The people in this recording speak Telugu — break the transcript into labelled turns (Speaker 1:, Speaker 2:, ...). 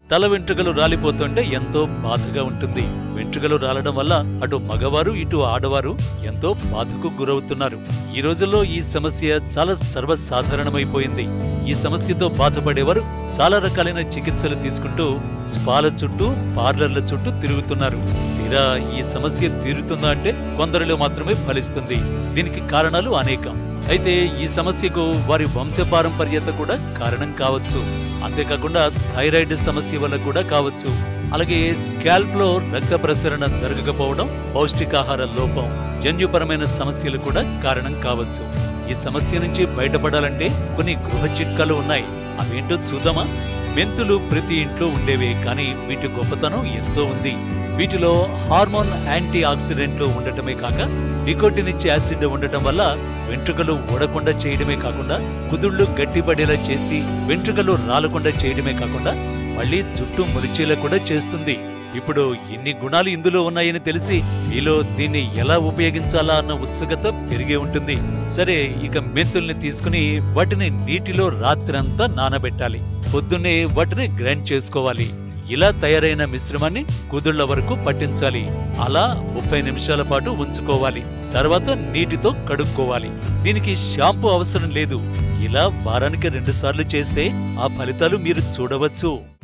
Speaker 1: తల వెంట్రుకలు రాలిపోతుంటే ఎంతో బాధగా ఉంటుంది వెంట్రుకలు రాలడం వల్ల అటు మగవారు ఇటు ఆడవారు ఎంతో బాధకు గురవుతున్నారు ఈ రోజుల్లో ఈ సమస్య చాలా సర్వసాధారణమైపోయింది ఈ సమస్యతో బాధపడేవారు చాలా రకాలైన చికిత్సలు తీసుకుంటూ స్పాల చుట్టూ పార్లర్ల చుట్టూ తిరుగుతున్నారు తీరా ఈ సమస్య తీరుతుందా అంటే కొందరిలో మాత్రమే ఫలిస్తుంది దీనికి కారణాలు అనేకం అయితే ఈ సమస్యకు వారి వంశపారంపర్యత కూడా కారణం కావచ్చు అంతేకాకుండా థైరాయిడ్ సమస్య వల్ల కూడా కావచ్చు అలాగే స్కాల్ప్ లో రక్త ప్రసరణ జరగకపోవడం పౌష్టికాహార లోపం జన్యుపరమైన సమస్యలు కూడా కారణం కావచ్చు ఈ సమస్య నుంచి బయటపడాలంటే కొన్ని గృహ చిట్కాలు ఉన్నాయి అవేంటో చూద్దామా మెంతులు ప్రతి ఇంట్లో ఉండేవే కానీ వీటి గొప్పతనం ఎంతో ఉంది వీటిలో హార్మోన్ యాంటీ ఆక్సిడెంట్లు ఉండటమే కాక నికోటిన్ ఇచ్చే యాసిడ్ ఉండటం వల్ల వెంట్రుకలు ఊడకుండా చేయడమే కాకుండా కుదుళ్లు గట్టిపడేలా చేసి వెంట్రుకలు రాలకుండా చేయడమే కాకుండా మళ్ళీ జుట్టు మురిచేలా కూడా చేస్తుంది ఇప్పుడు ఇన్ని గుణాలు ఇందులో ఉన్నాయని తెలిసి మీలో దీన్ని ఎలా ఉపయోగించాలా అన్న ఉత్సుకత పెరిగే ఉంటుంది సరే ఇక మెంతుల్ని తీసుకుని వాటిని నీటిలో రాత్రంతా నానబెట్టాలి పొద్దున్నే వాటిని గ్రైండ్ చేసుకోవాలి ఇలా తయారైన మిశ్రమాన్ని కుదుళ్ల వరకు పట్టించాలి అలా ముప్పై నిమిషాల పాటు ఉంచుకోవాలి తర్వాత నీటితో కడుక్కోవాలి దీనికి షాంపూ అవసరం లేదు ఇలా వారానికి రెండు సార్లు చేస్తే ఆ ఫలితాలు మీరు చూడవచ్చు